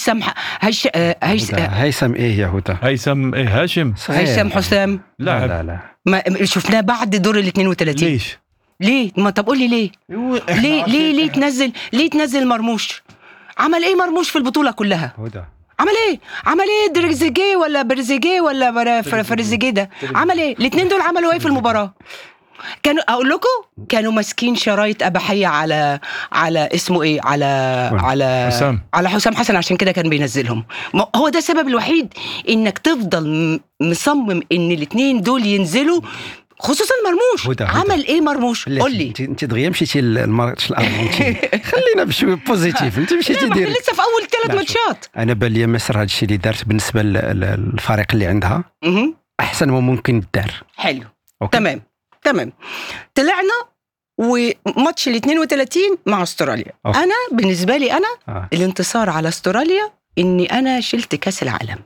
هيثم هيش هيش هدى. هيثم ايه يا هدى هيثم ايه هاشم صحيح. هيثم حسام لا لاعب لا لا ما شفناه بعد دور ال 32 ليش؟ ليه؟ ما طب قول لي ليه؟ ليه ليه ليه تنزل ليه تنزل مرموش؟ عمل ايه مرموش في البطوله كلها؟ هدى عمل ايه؟ عمل ايه دريزيجيه ولا برزيجيه ولا برا- فر- فرزيجيه ده؟ عمل ايه؟ الاثنين دول عملوا ايه في المباراه؟ كانوا اقول لكم كانوا ماسكين شرايط اباحيه على على اسمه ايه؟ على على حسام. على حسام حسن عشان كده كان بينزلهم ما- هو ده السبب الوحيد انك تفضل م- مصمم ان الاثنين دول ينزلوا خصوصا مرموش هدى، هدى. عمل ايه مرموش؟ قول لي انت انت دغيا مشيتي للماتش الارجنتيني خلينا بشوي بوزيتيف انت مشيتي لا، ما دير احنا لسه في اول ثلاث لا، شوف. ماتشات انا بان لي مصر هذا الشيء اللي دارت بالنسبه لل- للفريق اللي عندها مهم. احسن ما ممكن دار حلو أوكي. تمام تمام طلعنا وماتش ال 32 مع استراليا أوكي. انا بالنسبه لي انا آه. الانتصار على استراليا اني انا شلت كاس العالم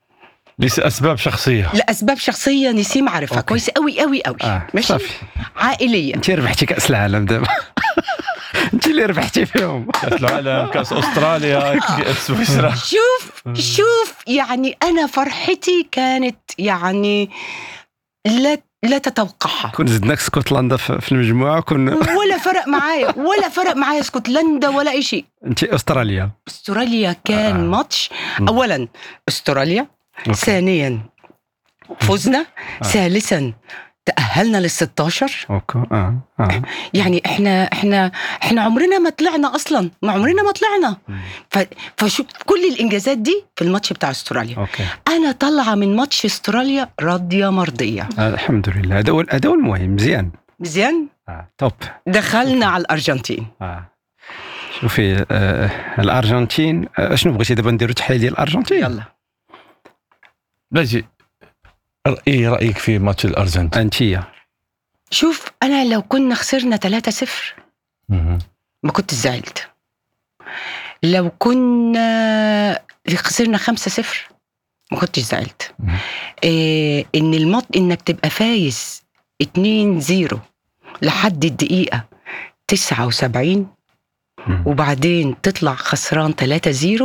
لاسباب شخصيه لاسباب شخصيه نسيم عارفها أوكي. كويس قوي قوي قوي اه ماشي صافي عائليه انت ربحتي كاس العالم دابا انت اللي ربحتي فيهم كاس العالم كاس استراليا كاس سويسرا شوف شوف يعني انا فرحتي كانت يعني لا لا تتوقعها كون زدناك اسكتلندا في في المجموعه كون ولا فرق معايا ولا فرق معايا اسكتلندا ولا اي شيء انت استراليا استراليا كان آه. آه. ماتش مم. اولا استراليا أوكي. ثانيا فزنا آه. ثالثا تأهلنا لل 16 اوكي اه اه يعني احنا احنا احنا عمرنا ما طلعنا اصلا ما عمرنا ما طلعنا مم. ف فشوف كل الانجازات دي في الماتش بتاع استراليا اوكي انا طالعه من ماتش استراليا راضيه مرضيه آه، الحمد لله هذا هو هذا هو المهم مزيان مزيان آه. توب دخلنا على الارجنتين آه. شوفي آه الارجنتين آه شنو بغيتي دابا نديرو تحليل ديال الارجنتين يلا نجي ايه رايك في ماتش الارجنتين؟ انتيا شوف انا لو كنا خسرنا 3-0 مهم. ما كنت زعلت لو كنا خسرنا 5-0 ما كنتش زعلت مم. إيه ان المط انك تبقى فايز 2-0 لحد الدقيقة 79 مم. وبعدين تطلع خسران 3-0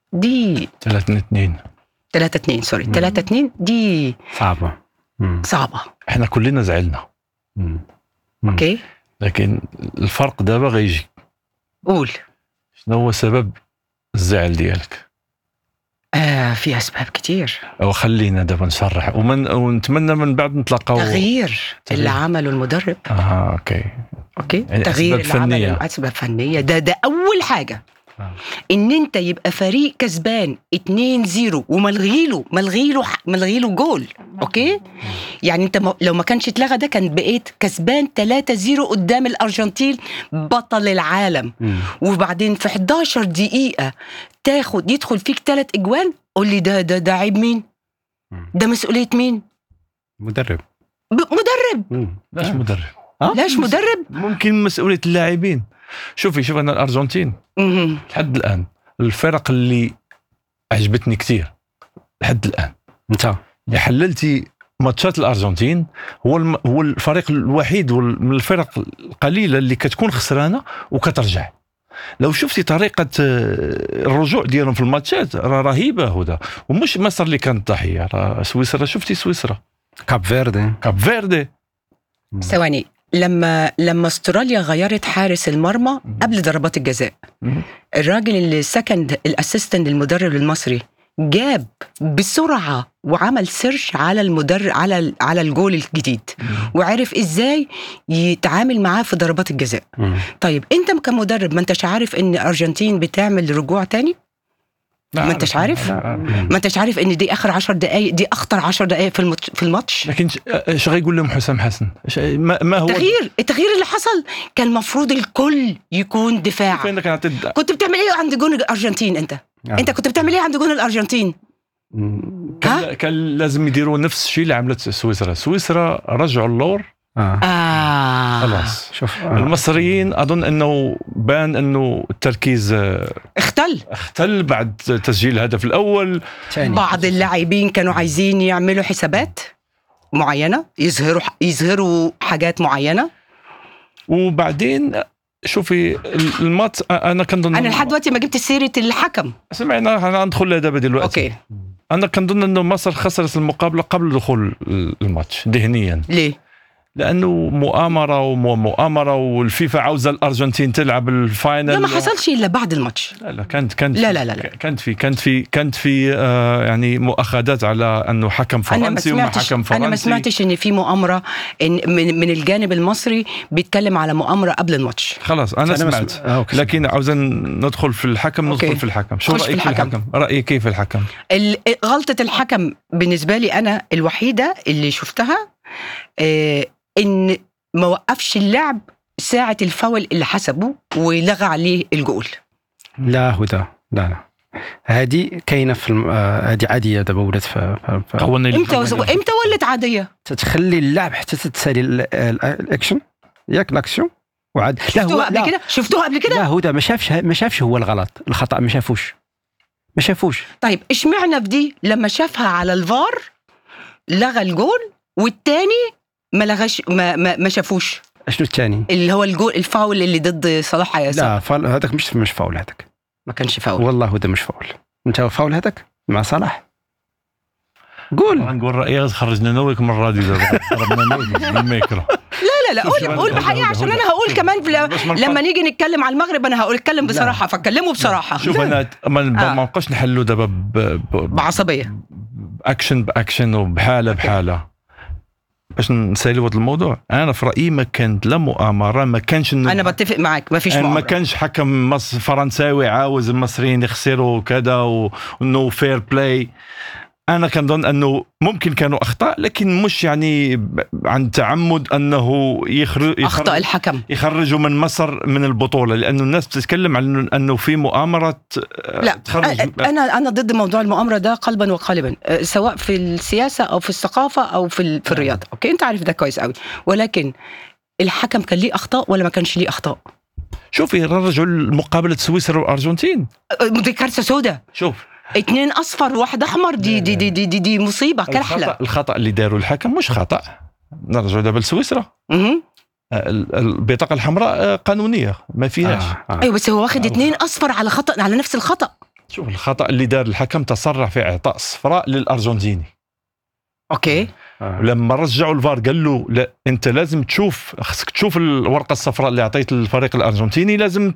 دي 3 2 3-2 سوري مم. 3-2 دي صعبه مم. صعبة احنا كلنا زعلنا مم. مم. اوكي لكن الفرق دابا غيجي قول شنو هو سبب الزعل ديالك؟ آه في اسباب كتير او خلينا دابا نشرح ومن ونتمنى من بعد نتلاقاو تغيير تغيير. اللي عمله المدرب اه اوكي اوكي يعني تغيير أسباب اللي فنية. عمله اسباب فنيه ده ده اول حاجه آه. ان انت يبقى فريق كسبان 2-0 وملغي له ملغي له ملغي له جول اوكي يعني انت م- لو ما كانش اتلغى ده كان بقيت كسبان 3-0 قدام الارجنتين بطل العالم مم. وبعدين في 11 دقيقه تاخد يدخل فيك ثلاث اجوان قول لي ده ده ده عيب مين مم. ده مسؤوليه مين مدرب ب- مدرب مم. لاش آه. مدرب لاش مدرب ممكن مسؤوليه اللاعبين شوفي شوف انا الارجنتين مهم. لحد الان الفرق اللي عجبتني كثير لحد الان انت اللي حللتي ماتشات الارجنتين هو الم... هو الفريق الوحيد وال- من الفرق القليله اللي كتكون خسرانه وكترجع لو شفتي طريقه آه، الرجوع ديالهم في الماتشات راه رهيبه هدى ومش مصر اللي كانت ضحيه راه سويسرا شفتي سويسرا كاب فيردي كاب فيردي ثواني لما لما استراليا غيرت حارس المرمى قبل ضربات الجزاء مم. الراجل اللي سكند الاسيستنت المدرب المصري جاب بسرعه وعمل سيرش على المدرب على ال- على الجول الجديد وعرف ازاي يتعامل معاه في ضربات الجزاء مم. طيب انت كمدرب ما انتش عارف ان الارجنتين بتعمل رجوع تاني ما انتش عارف؟ ما انتش عارف ان دي اخر 10 دقائق دي اخطر 10 دقائق في الماتش في الماتش لكن ش- ايش غيقول لهم حسام حسن إيش- ما, ما هو التغيير التغيير اللي حصل كان المفروض الكل يكون دفاع فين كان عطيت كنت بتعمل ايه عند جون الارجنتين انت آه. انت كنت بتعمل ايه عند جون الارجنتين مم. ها كان, كان لازم يديروا نفس الشيء اللي عملت سويسرا سويسرا رجعوا اللور اه اه خلاص شوف آه. المصريين اظن انه بان انه التركيز آه، اختل اختل بعد تسجيل الهدف الاول تاني. بعض اللاعبين كانوا عايزين يعملوا حسابات معينه يظهروا يظهروا حاجات معينه وبعدين شوفي الماتش انا كنظن انا لحد دلوقتي ما جبت سيره الحكم سمعنا انا ندخل لها دابا دلوقتي اوكي انا كنظن انه مصر خسرت المقابله قبل دخول الماتش ذهنيا ليه لانه مؤامره ومؤامره والفيفا عاوزه الارجنتين تلعب الفاينل لا ما حصلش الا بعد الماتش لا لا كانت كانت لا لا لا, لا. كانت في كانت في كانت في آه يعني مؤاخذات على انه حكم انا ما فرنسي وما سمعتش حكم فرنسي انا ما سمعتش ان في مؤامره إن من, من الجانب المصري بيتكلم على مؤامره قبل الماتش خلاص انا أنا ما سمعت سم- آه، أوكي. لكن عاوزين ندخل في الحكم ندخل أوكي. في الحكم شو خش في رايك في الحكم. الحكم رايك كيف الحكم ال- غلطه الحكم بالنسبه لي انا الوحيده اللي شفتها آه ان ما وقفش اللعب ساعه الفاول اللي حسبه ولغى عليه الجول لا هدى لا لا هذه كاينه في الم... آه، هذه عاديه دابا ولات في, في... في... قوانين امتى امتى ولت عاديه تتخلي اللعب حتى تتسالي ال- ال- الاكشن ياك الاكشن وعاد لا شفتوها لا قبل كده شفتوها قبل كده لا هدى ما شافش ما شافش هو الغلط الخطا ما شافوش ما شافوش طيب اشمعنى في دي لما شافها على الفار لغى الجول والتاني ما لغاش ما, ما, ما شافوش شنو الثاني اللي هو الجول الفاول اللي ضد صلاح ياسر لا فاول هذاك مش مش فاول هذاك ما كانش فاول والله هدى مش فاول انت فاول هذاك مع صلاح قول نقول رايي خرجنا نويك من الراديو دابا ضربنا نويك بالميكرو لا لا لا قول شوف، قول هدى- بحقيقه هدى- عشان هدى. انا هقول شوف، كمان في بس ما لما نفرق. نيجي نتكلم على المغرب انا هقول اتكلم بصراحه فاتكلموا بصراحه شوف انا ما ما آه. ما نبقاش نحلوا دابا ب- ب- بعصبيه باكشن باكشن وبحاله بحاله باش نسالي هذا الموضوع انا في رايي ما كانت لا مؤامره ما كانش إنه- انا بتفق معاك ما فيش يعني ما مؤامرة. كانش حكم مصر فرنساوي عاوز المصريين يخسروا وكذا وانه فير بلاي انا كنظن انه ممكن كانوا اخطاء لكن مش يعني ب- عن تعمد انه يخرج اخطا الحكم يخرجوا من مصر من البطوله لانه الناس بتتكلم عن إنه- انه في مؤامره آه، لا تخرج أ- انا انا ضد موضوع المؤامره ده قلبا وقالبا أه، سواء في السياسه او في الثقافه او في ال- في الرياضه اوكي انت عارف ده كويس قوي ولكن الحكم كان ليه اخطاء ولا ما كانش ليه اخطاء شوفي رجعوا لمقابله سويسرا والارجنتين أه، دي كارثه سوداء شوف اتنين اصفر وواحد احمر دي دي دي دي, دي, دي مصيبه كحله الخطا الخطا اللي داروا الحكم مش خطا نرجعوا دابا لسويسرا مهم. آه، ال- البطاقه الحمراء آه، قانونيه ما فيهاش آه. آه. ايوه بس هو واخد اتنين اصفر على خطا على نفس الخطا شوف الخطا اللي دار الحكم تسرع في اعطاء صفراء للارجنتيني اوكي آه. ولما رجعوا الفار قال له لا انت لازم تشوف خصك تشوف الورقه الصفراء اللي اعطيت الفريق الارجنتيني لازم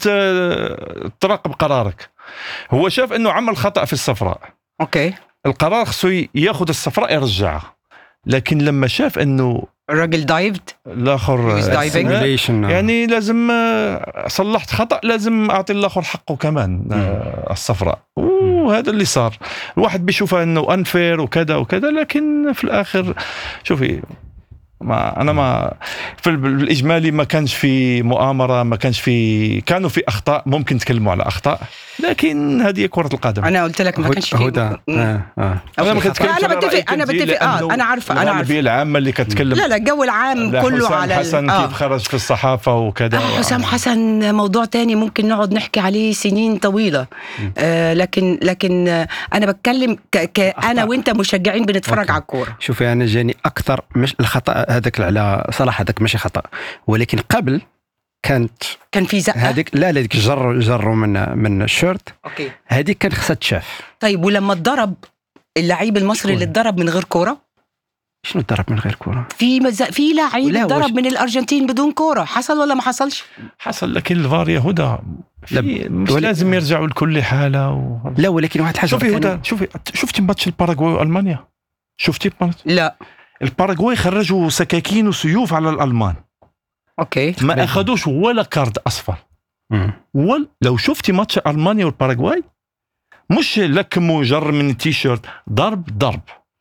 ت- تراقب قرارك هو شاف انه عمل خطا في الصفراء اوكي القرار خصو ياخذ الصفراء يرجعها لكن لما شاف انه الراجل دايفد الاخر He was diving. Simulation، آه. يعني لازم آه، صلحت خطا لازم اعطي الاخر حقه كمان آه، الصفراء وهذا اللي صار الواحد بيشوفها انه انفير وكذا وكذا لكن في الاخر شوفي ما انا ما في ال- بالاجمالي ما كانش في مؤامره ما كانش في كانوا في اخطاء ممكن تكلموا على اخطاء لكن هذه كره القدم انا قلت لك ما كانش هدى فيه آه. آه. انا ما كنتكلمش لا، أنا على بتفق- رأيك أنا أنت، بتفق. آه، لأنه أنا عارفة، أنا عارفة. الغالبية العامه اللي كتكلم لا لا الجو العام لا، كله حسام على ال- حسن آه. كيف خرج في الصحافه وكذا آه حسام حسن موضوع تاني ممكن نقعد نحكي عليه سنين طويلة آه لكن لكن آه انا بتكلم ك ك انا وانت مشجعين بنتفرج أوكي. على الكوره شوفي انا جاني اكثر مش الخطا هذاك على صلاح هذاك ماشي خطا ولكن قبل كانت كان في زقه هذيك لا لا هذيك جر جروا من من الشورت اوكي هذيك كان خصها تشاف طيب ولما اتضرب اللعيب المصري شكون؟ اللي اتضرب من غير كوره شنو ضرب من غير كره في مز... في لعيب لا، اتضرب وش- من الارجنتين بدون كوره حصل ولا ما حصلش حصل لكن الفار يا هدى في لا، مش ول- لازم يرجعوا لكل حاله و... لا ولكن واحد حاجه شوفي كان- هدى شوفي شفتي ماتش الباراغواي والمانيا شفتي ماتش لا الباراغواي خرجوا سكاكين وسيوف على الالمان اوكي ما اخذوش ولا كارد اصفر مم. ولا لو شفتي ماتش المانيا والباراغواي مش لكم وجر من التيشيرت ضرب ضرب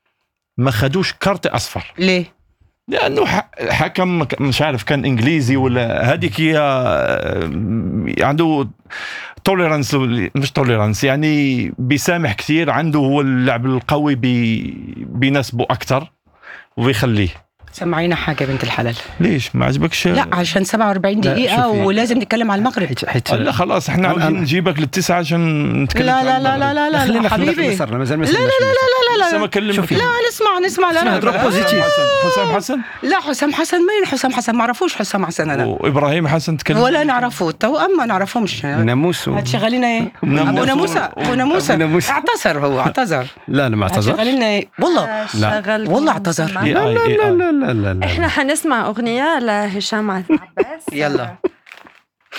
ما خدوش كارت اصفر ليه لانه ح- حكم ك- مش عارف كان انجليزي ولا هذيك هي آه، عنده توليرانس مش توليرانس يعني بيسامح كثير عنده هو اللعب القوي بي بيناسبه اكثر وبيخليه سمعينا حاجه بنت الحلال ليش ما عجبكش لا عشان 47 لا، دقيقه شوفي. ولازم نتكلم على المغرب حيت حيت آه، لا خلاص احنا أنا- عاوزين أنا- نجيبك للتسعه عشان نتكلم لا عن لا لا لا المغرب. لا لا, خلينا لا خلينا في حبيبي مصر مازال ما لا لا لا لا لا لسه لا ما كلمك شوفي. لا نسمع نسمع لا نهضروا لا بوزيتيف. حسام حسن لا حسام حسن مين حسام حسن ما عرفوش حسام حسن انا وابراهيم حسن تكلم ولا نعرفه التوأم ما نعرفهمش ناموس و- هتشغلي لنا ايه؟ ناموس ابو و- ناموسه ابو ناموسه أبو ناموسة. اعتذر هو اعتذر لا لا ما اعتذر هتشغلي لنا ايه؟ والله لا. شغل والله اعتذر. إيه لا آي، لا إيه لا آي. لا لا لا احنا حنسمع اغنيه لهشام عباس يلا